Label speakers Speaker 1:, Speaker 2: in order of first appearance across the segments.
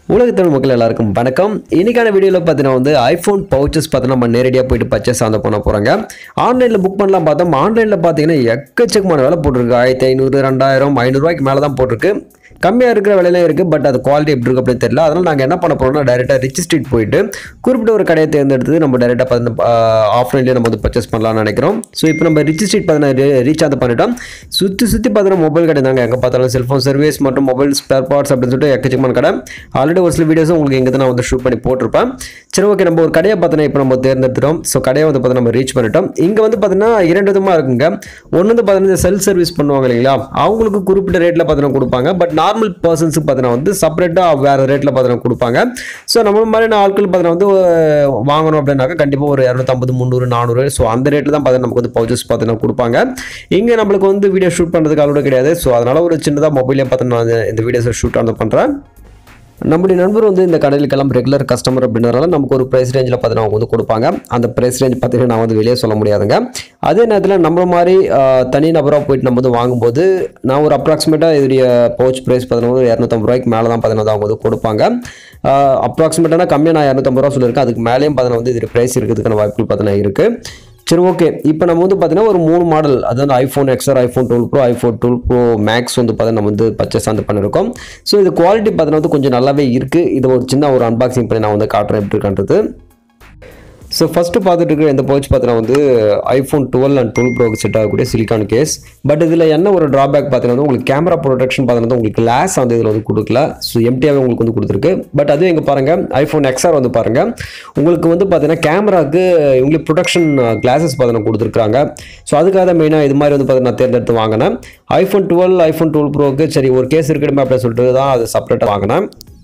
Speaker 1: உலகத்தமிழ் மக்கள் எல்லாருக்கும் வணக்கம் இன்னைக்கான வீடியோவில் பார்த்தீங்கன்னா வந்து ஐஃபோன் பவுச்சஸ் பார்த்தீங்கன்னா நம்ம நேரடியாக போயிட்டு பர்ச்சேஸ் அந்த பண்ண போகிறாங்க ஆன்லைனில் புக் பண்ணலாம் பார்த்தோம் ஆன்லைனில் பார்த்தீங்கன்னா எக்கச்சக்கமான விலை போட்டிருக்கு ஆயிரத்தி ஐநூறு ரெண்டாயிரம் ஐநூறுரூவாய்க்கு மேலே தான் போட்டிருக்கு கம்மியாக இருக்கிற விலையில இருக்குது பட் அது குவாலிட்டி எப்படி இருக்கு அப்படின்னு தெரியல அதனால் நாங்கள் என்ன பண்ண போகிறோம்னா டேரெக்டாக ரிச் ஸ்ட்ரீட் போயிட்டு குறிப்பிட்ட ஒரு கடையை தேர்ந்தெடுத்து நம்ம டேரெக்டாக பார்த்தீங்கன்னா ஆஃப்லைன்லேயே நம்ம வந்து பர்ச்சேஸ் பண்ணலாம்னு நினைக்கிறோம் ஸோ இப்போ நம்ம ரிச் ஸ்ட்ரீட் பார்த்தீங்கன்னா ரீச் ஆக பண்ணிட்டோம் சுற்றி சுற்றி பார்த்தீங்கன்னா மொபைல் கடை தாங்க எங்கே பார்த்தாலும் செல்ஃபோன் சர்வீஸ் மற்றும் மொபைல் ஸ்பேர் பார்ட்ஸ் அப்படின்னு சொல்லிட்டு எக்கச்சக்கமான கடை ஆல்ரெடி ஒரு சில வீடியோஸும் உங்களுக்கு எங்கே நான் வந்து ஷூட் பண்ணி போட்டிருப்பேன் சரி ஓகே நம்ம ஒரு கடையை பார்த்தீங்கன்னா இப்போ நம்ம தேர்ந்தெடுத்துட்டோம் ஸோ கடையை வந்து பார்த்தீங்கன்னா நம்ம ரீச் பண்ணிட்டோம் இங்கே வந்து பார்த்தீங்கன்னா இரண்டு விதமாக இருக்குங்க ஒன்று வந்து பார்த்தீங்கன்னா செல்ஃப் சர்வீஸ் பண்ணுவாங்க இல்லைங்களா அவங்களுக்கு குறிப்பிட்ட ரேட்டில் பார்த்தீங்கன்னா கொடுப்பாங்க பட் நார்மல் பர்சன்ஸுக்கு பார்த்தீங்கன்னா வந்து செப்பரேட்டாக வேறு ரேட்டில் பார்த்தீங்கன்னா கொடுப்பாங்க ஸோ நம்ம மாதிரியான ஆட்கள் பார்த்தீங்கன்னா வந்து அஹ், வாங்கணும் அப்படின்னாக்கா கண்டிப்பாக ஒரு இரநூத்தம்பது முந்நூறு நானூறு ஸோ அந்த ரேட்டில் தான் பார்த்தீங்கன்னா நமக்கு வந்து பவுச்சஸ் பார்த்தீங்கன்னா கொடுப்பாங்க இங்கே நம்மளுக்கு வந்து வீடியோ ஷூட் பண்ணுறதுக்கு அளவு கிடையாது ஸோ அதனால் ஒரு சின்னதாக மொபைலே பார்த்தீங்கன்னா நான் இந்த வீடியோஸை ஷூட் ஆன் பண்ணுறேன் நம்முடைய நண்பர் வந்து இந்த கடையிலுக்கெல்லாம் ரெகுலர் கஸ்டமர் அப்படின்றனால நமக்கு ஒரு ப்ரைஸ் ரேஞ்சில் பார்த்தீங்கன்னா அவங்க வந்து கொடுப்பாங்க அந்த ப்ரைஸ் ரேஞ்ச் பார்த்தீங்கன்னா நான் வந்து வெளியே சொல்ல முடியாதுங்க அதே நேரத்தில் நம்ம மாதிரி ஆஹ், தனி நபராக போயிட்டு நம்ம வந்து வாங்கும்போது நான் ஒரு அப்ராக்சிமேட்டாக இதோடைய பவுச் ப்ரைஸ் பார்த்தீங்கன்னா ஒரு இரநூத்தம்பது ரூபாய்க்கு மேலே தான் பார்த்தீங்கன்னா அவங்க வந்து கொடுப்பாங்க அப்ராக்சிமேட்டான கம்மியாக நான் இரநூத்தம்பது ரூபா சொல்லியிருக்கேன் அதுக்கு மேலேயும் பார்த்தீங்கன்னா வந்து இது ப்ரைஸ் இருக்கிறதுக்கான வாய்ப்புகள் பார்த்தீங்கன்னா இருக்குது சரி ஓகே இப்போ நம்ம வந்து பார்த்தீங்கன்னா ஒரு மூணு மாடல் அதாவது iPhone XR iPhone twelve pro iPhone twelve pro max வந்து பார்த்தீங்கன்னா நம்ம வந்து பர்ச்சேஸ் வந்து பண்ணியிருக்கோம் ஸோ இது குவாலிட்டி பார்த்தீங்கன்னா வந்து கொஞ்சம் நல்லாவே இருக்குது இது ஒரு சின்ன ஒரு அன்பாக்சிங் பண்ணி நான் வந்து காட்டுறேன் எப்படி இருக்கான்றது ஸோ ஃபஸ்ட்டு பார்த்துட்டு இருக்கிற இந்த பவுச் பார்த்தீங்கன்னா வந்து ஐஃபோன் டுவெல் அண்ட் டுவெல் ப்ரோக்கு செட் ஆகக்கூடிய சிலிக்கான் கேஸ் பட் இதில் என்ன ஒரு ட்ராபேக் பார்த்தீங்கன்னா வந்து உங்களுக்கு கேமரா ப்ரொடெக்ஷன் பார்த்தீங்கன்னா வந்து உங்களுக்கு கிளாஸ் வந்து இதில் வந்து கொடுக்கல ஸோ எம்டியாகவே உங்களுக்கு வந்து கொடுத்துருக்கு பட் அதுவும் எங்கே பாருங்கள் ஐஃபோன் எக்ஸ்ஆர் வந்து பாருங்கள் உங்களுக்கு வந்து பார்த்தீங்கன்னா கேமராக்கு இவங்களுக்கு ப்ரொடெக்ஷன் கிளாஸஸ் பார்த்தீங்கன்னா கொடுத்துருக்காங்க ஸோ அதுக்காக தான் மெயினாக இது மாதிரி வந்து பார்த்தீங்கன்னா நான் தேர்ந்தெடுத்து வாங்கினேன் ஐஃபோன் டுவெல் ஐஃபோன் டுவெல் ப்ரோக்கு சரி ஒரு கேஸ் இருக்கணுமே அப்படின்னு சொல்லிட்டு தான் அது செப்பரேட்டாக வாங்கினேன்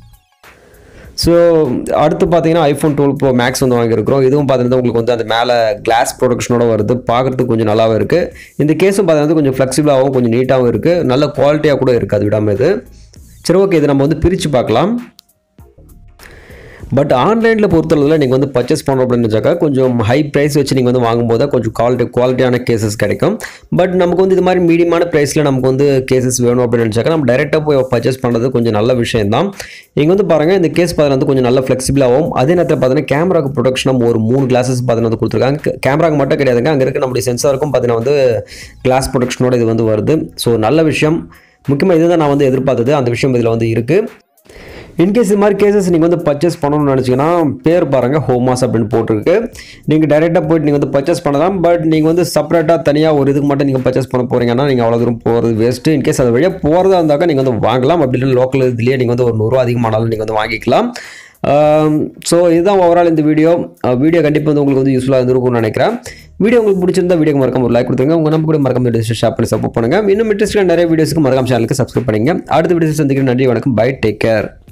Speaker 1: ஸோ அடுத்து பார்த்தீங்கன்னா ஐஃபோன் டுவெல் ப்ரோ மேக்ஸ் வந்து வாங்கியிருக்கிறோம் இதுவும் பார்த்தீங்கன்னா உங்களுக்கு வந்து அந்த மேலே கிளாஸ் ப்ரொடக்ஷனோட வருது பார்க்குறதுக்கு கொஞ்சம் நல்லாவே இருக்குது இந்த கேஸும் பார்த்தீங்கன்னா கொஞ்சம் ஃப்ளெக்சிபிளாகவும் கொஞ்சம் நீட்டாகவும் இருக்குது நல்ல குவாலிட்டியாக கூட இருக்குது அது விடாமல் இது சரி ஓகே இதை நம்ம வந்து பிரித்து பார்க்கலாம் பட் ஆன்லைனில் பொறுத்தளவில் நீங்கள் வந்து பர்ச்சேஸ் பண்ணோம் அப்படின்னு வச்சாக்கா கொஞ்சம் ஹை ப்ரைஸ் வச்சு நீங்கள் வந்து வாங்கும்போது கொஞ்சம் குவாலிட்டி குவாலிட்டியான கேசஸ் கிடைக்கும் பட் நமக்கு வந்து இது மாதிரி மீடியமான ப்ரைஸில் நமக்கு வந்து கேசஸ் வேணும் அப்படின்னு நினச்சாக்கா நம்ம டைரெக்டாக போய் பர்ச்சேஸ் பண்ணுறது கொஞ்சம் நல்ல விஷயம் தான் இங்கே வந்து பாருங்கள் இந்த கேஸ் பார்த்தீங்கன்னா வந்து கொஞ்சம் நல்ல ஃப்ளெக்சிபிளாகவும் அதே நேரத்தில் பார்த்தீங்கன்னா கேமராக்கு ப்ரொடக்ஷனாக ஒரு மூணு கிளாஸஸ் பார்த்தீங்கன்னா வந்து கொடுத்துருக்காங்க கேமராக்கு மட்டும் கிடையாதுங்க அங்கே இருக்க நம்முடைய சென்சாருக்கும் பார்த்தீங்கன்னா வந்து கிளாஸ் ப்ரொடக்ஷனோட இது வந்து வருது ஸோ நல்ல விஷயம் முக்கியமாக இதுதான் நான் வந்து எதிர்பார்த்தது அந்த விஷயம் இதில் வந்து இருக்குது இன்கேஸ் இது மாதிரி கேசஸ் நீங்கள் வந்து பர்ச்சேஸ் பண்ணணும்னு நினச்சிங்கன்னா பேர் பாருங்கள் ஹோமாஸ் அப்படின்னு போட்டிருக்கு நீங்கள் டைரெக்டாக போயிட்டு நீங்கள் வந்து பர்ச்சேஸ் பண்ணலாம் பட் நீங்கள் வந்து செப்பரேட்டாக தனியாக ஒரு இதுக்கு மட்டும் நீங்கள் பர்ச்சேஸ் பண்ண போகிறீங்கன்னா நீங்கள் அவ்வளோ தூரம் போகிறது வேஸ்ட்டு இன்கேஸ் அது வழியாக போகிறதா இருந்தாக்கா நீங்கள் வந்து வாங்கலாம் அப்படி இல்லை லோக்கல் இதுலேயே நீங்கள் வந்து ஒரு நூறுரூவா அதிகமானாலும் நீங்கள் வந்து வாங்கிக்கலாம் ஸோ இதுதான் ஓவரால் இந்த வீடியோ வீடியோ கண்டிப்பாக வந்து உங்களுக்கு வந்து யூஸ்ஃபுல்லாக இருந்திருக்கும்னு நினைக்கிறேன் வீடியோ உங்களுக்கு பிடிச்சிருந்தா வீடியோக்கு மறக்காம ஒரு லைக் கொடுத்துருங்க உங்கள் நம்ம கூட மறக்காம வீடியோ ஷேர் பண்ணி சப்போர்ட் பண்ணுங்கள் இன்னும் இன்ட்ரெஸ்டாக நிறைய வீடியோஸ்க்கு மறக்காம சேனலுக்கு சப்ஸ்கிரைப் பண்ணுங்க அடுத்த வீடியோஸ் சந்திக்கிற நன்றி வணக்கம் பை டேக் கேர்